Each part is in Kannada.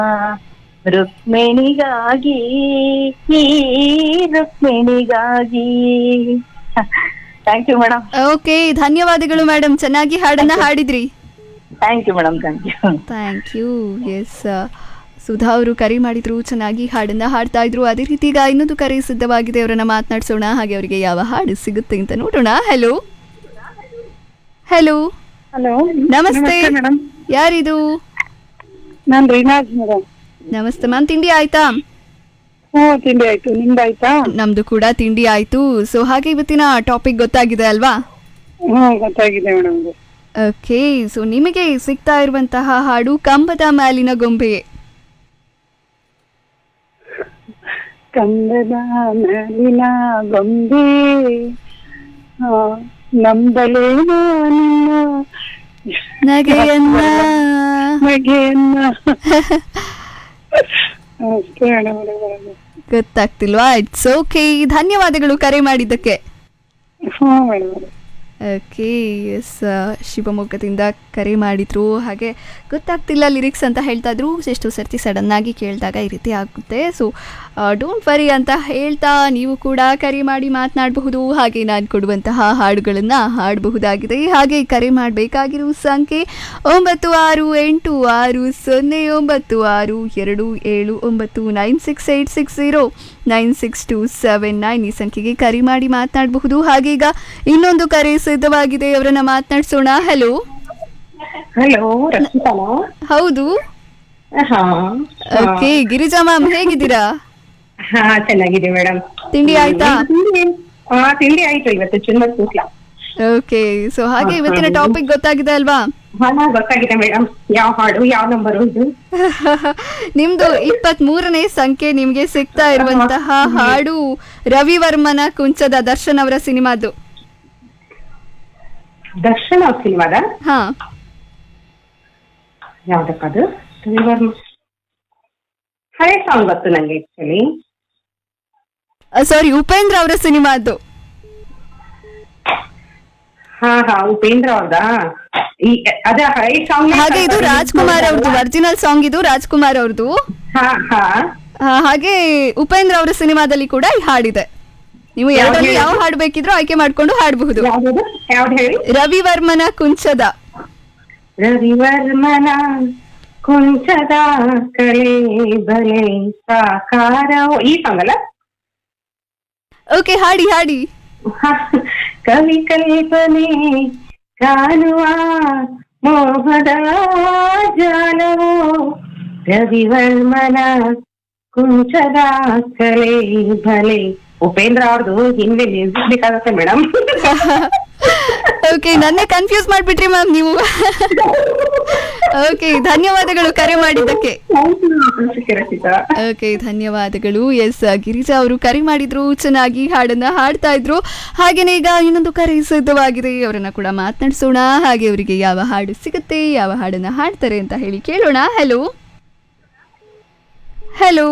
ರುಕ್ಮಿಣಿಗಾಗಿ ಈ ರುಕ್ಮಿಣಿಗಾಗಿ ಥ್ಯಾಂಕ್ ಯು ಮೇಡಮ್ ಓಕೆ ಧನ್ಯವಾದಗಳು ಮೇಡಮ್ ಚೆನ್ನಾಗಿ ಹಾಡನ್ನ ಹಾಡಿದ್ರಿ thank you madam thank you thank you S Sudha ಅವರು ಕರೆ ಮಾಡಿದ್ರು ಚೆನ್ನಾಗಿ ಹಾಡನ್ನ ಹಾಡ್ತಾ ಇದ್ರು ಅದೇ ರೀತಿ ಈಗ ಇನ್ನೊಂದು ಕರೆ ಸಿದ್ಧವಾಗಿದೆ ಅವರನ್ನ ಮಾತನಾಡ್ಸೋಣ ಹಾಗೆ ಅವರಿಗೆ ಯಾವ ಹಾಡು ಸಿಗುತ್ತೆ ಅಂತ ನೋಡೋಣ ಹಲೋ ಹಲೋ ಹಲೋ ನಮಸ್ತೆ ಮೇಡಮ್ ಯಾರಿದು ನಾನ್ ರಿನಾಜ್ ಮೇಡಮ್ ನಮಸ್ತೆ ಮ್ಯಾಮ್ ತಿಂಡಿ ಆಯ್ತಾ ಹ್ಞೂ ತಿಂಡಿ ಆಯ್ತು ನಿಮ್ದಾಯ್ತಾ ನಮ್ದು ಕೂಡ ತಿಂಡಿ ಆಯ್ತು ಸೊ ಹಾಗೆ ಇವತ್ತಿನ ಟಾಪಿಕ್ ಗೊತ್ತಾಗಿದೆ ಅಲ್ವಾ ಹ್ಞೂ ಗೊತ್ತಾಗಿದೆ ಮೇಡಮ್ ಓಕೆ ಸೊ ನಿಮಗೆ ಸಿಗ್ತಾ ಇರುವಂತಹ ಹಾಡು ಕಂಬದ ಮ್ಯಾಲಿನ ಗೊಂಬೆ ಕಂದದ ಮ್ಯಾಲಿನ ಗೊಂಬೆ ಆ, ನಂಬಲೇನೋ ನಿನ್ನ ನಗೆಯನ್ನ ಬಗೆಯನ್ನ ಅಷ್ಟೇ ಮೇಡಮ್ ಗೊತ್ತಾಗ್ತಿಲ್ವಾ ಇಟ್ಸ್ ಓಕೆ ಧನ್ಯವಾದಗಳು ಕರೆ ಮಾಡಿದ್ದಕ್ಕೆ ಹ್ಞೂ ಮೇಡಮ್ ಓಕೆ ಎಸ್ ಶಿವಮೊಗ್ಗದಿಂದ ಕರೆ ಮಾಡಿದ್ರು ಹಾಗೆ ಗೊತ್ತಾಗ್ತಿಲ್ಲ ಲಿರಿಕ್ಸ್ ಅಂತ ಹೇಳ್ತಾ ಇದ್ರು ಎಷ್ಟೋ ಸರ್ತಿ ಸಡನ್ನಾಗಿ ಕೇಳಿದಾಗ ಈ ರೀತಿ ಆಗುತ್ತೆ ಸೊ ಡೋಂಟ್ ವರಿ ಅಂತ ಹೇಳ್ತಾ ನೀವು ಕೂಡ ಕರೆ ಮಾಡಿ ಮಾತನಾಡಬಹುದು ಹಾಗೆ ನಾನು ಕೊಡುವಂತಹ ಹಾಡುಗಳನ್ನು ಹಾಡಬಹುದಾಗಿದೆ ಹಾಗೆ ಕರೆ ಮಾಡಬೇಕಾಗಿರೋ ಸಂಖ್ಯೆ ಒಂಬತ್ತು ಆರು ಎಂಟು ಆರು ಸೊನ್ನೆ ಒಂಬತ್ತು ಆರು ಎರಡು ಏಳು ಒಂಬತ್ತು nine six eight six zero nine six two seven nine ಈ ಸಂಖ್ಯೆಗೆ ಕರೆ ಮಾಡಿ ಮಾತನಾಡಬಹುದು ಹಾಗೆ ಈಗ ಇನ್ನೊಂದು ಕರೆ ಸಿದ್ಧವಾಗಿದೆ ಅವರನ್ನ ಮಾತನಾಡಿಸೋಣ ಹಲೋ ಹಲೋ ರಕ್ಷಿತಾನಾ ಹೌದು ಹಾ ಓಕೆ ಗಿರಿಜಾ ಮ್ಯಾಮ್ ಹೇಗಿದ್ದೀರಾ ಹಾ ಚೆನ್ನಾಗಿದೆ ಮೇಡಮ್ ತಿಂಡಿ ಆಯ್ತಾ ಹಾ ತಿಂಡಿ ಆಯ್ತು ಇವತ್ತು ಚುಮ್ಮತ್ ಸೂಕ್ಲ ಓಕೆ ಸೊ ಹಾಗೆ ಇವತ್ತಿನ ಟಾಪಿಕ್ ಗೊತ್ತಾಗಿದೆ ಅಲ್ವಾ ಹಾ ಗೊತ್ತಾಗಿದೆ ಮೇಡಮ್ ಯಾವ ಹಾಡು ಯಾವ ನಂಬರು ಇದು ನಿಮ್ದು ಇಪ್ಪತ್ತ್ ಮೂರನೇ ಸಂಖ್ಯೆ ನಿಮ್ಗೆ ಸಿಗ್ತಾ ಇರುವಂತಹ ಹಾಡು ರವಿವರ್ಮನ ಕುಂಚದ ದರ್ಶನ್ ಅವರ ಸಿನಿಮಾದು ದರ್ಶನ ಸಿನಿಮಾದ ಹಾ ಯಾವ್ದಕ್ಕದು ರವಿವರ್ಮ ಹಳೆ ಸಾಂಗ್ ಗೊತ್ತು ನಂಗೆ ಆಕ್ಚುಲಿ ಸಾರಿ ಉಪೇಂದ್ರ ಅವರ ಸಿನಿಮಾದು ಹಾ ಹಾ ಉಪೇಂದ್ರ ಅವ್ರದಾ ಈ ಅದ ಹಳೆ ಸಾಂಗ್ ಹಾಗೆ ಇದು ರಾಜ್ಕುಮಾರ್ ಅವ್ರದ್ದು ಒರಿಜಿನಲ್ ಸಾಂಗ್ ಇದು ರಾಜ್ಕುಮಾರ್ ಅವ್ರದ್ದು ಹಾ ಹಾ ಆ, ಹಾಗೆ ಉಪೇಂದ್ರ ಅವರ ಸಿನಿಮಾದಲ್ಲಿ ಕೂಡ ಈ ಹಾಡಿದೆ ನೀವು ಎರಡರಲ್ಲಿ ಯಾವ ಹಾಡು ಬೇಕಿದ್ರೂ ಆಯ್ಕೆ ಮಾಡ್ಕೊಂಡು ಹಾಡಬಹುದು ಯಾವ್ದು ಯಾವ್ದು ಹೇಳಿ ರವಿವರ್ಮನ ಕುಂಚದ ರವಿವರ್ಮನ ಕುಂಚದ ಕಲೆ ಬಲೆ ಸಾಕಾರ ಈ ಸಾಂಗ್ ಅಲ್ಲ ಓಕೆ ಹಾಡಿ ಹಾಡಿ ಕವಿ ಕಲ್ಪನೆ ಕಾಣುವ ಮೋಹದ ಜಾಲವೋ ರವಿವರ್ಮನ ಕುಂಚದ ಕಲೆ ಭಲೆ ಉಪೇಂದ್ರ ಅವ್ರದ್ದು ಹಿಂದೆ ಮ್ಯೂಸಿಕ್ ಬೇಕಾಗುತ್ತೆ ಮೇಡಮ್ ಓಕೆ ನನ್ನೇ ಕನ್ಫ್ಯೂಸ್ ಮಾಡ್ಬಿಟ್ರಿ ಮ್ಯಾಮ್ ನೀವು ಓಕೆ ಧನ್ಯವಾದಗಳು ಕರೆ ಮಾಡಿದ್ದಕ್ಕೆ ರಚಿತಾ ಓಕೆ ಧನ್ಯವಾದಗಳು ಎಸ್ ಗಿರಿಜಾ ಅವರು ಕರೆ ಮಾಡಿದ್ರು ಚೆನ್ನಾಗಿ ಹಾಡನ್ನ ಹಾಡ್ತಾ ಇದ್ರು ಹಾಗೇನೆ ಈಗ ಇನ್ನೊಂದು ಕರೆ ಸಿದ್ಧವಾಗಿದೆ ಅವರನ್ನ ಕೂಡ ಮಾತನಾಡಿಸೋಣ ಹಾಗೆ ಅವರಿಗೆ ಯಾವ ಹಾಡು ಸಿಗುತ್ತೆ ಯಾವ ಹಾಡನ್ನ ಹಾಡ್ತಾರೆ ಅಂತ ಹೇಳಿ ಕೇಳೋಣ ಹಲೋ ಹಲೋ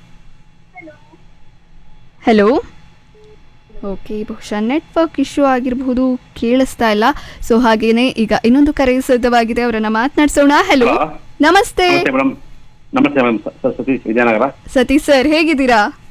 ಹಲೋ ಓಕೆ ಬಹುಶಃ ನೆಟ್ವರ್ಕ್ ಇಶ್ಯೂ ಆಗಿರಬಹುದು ಕೇಳಿಸ್ತಾ ಇಲ್ಲ ಸೊ ಹಾಗೇನೆ ಈಗ ಇನ್ನೊಂದು ಕರೆ ಸಿದ್ಧವಾಗಿದೆ ಅವರನ್ನ ಮಾತನಾಡಿಸೋಣ ಹಲೋ Hello. ನಮಸ್ತೆ ನಮಸ್ತೆ ಮೇಡಮ್ ನಮಸ್ತೆ ಮೇಡಮ್ ಸತೀಶ್ ವಿಜಯನಗರ ಸತೀಶ್ ಸರ್ ಹೇಗಿದ್ದೀರಾ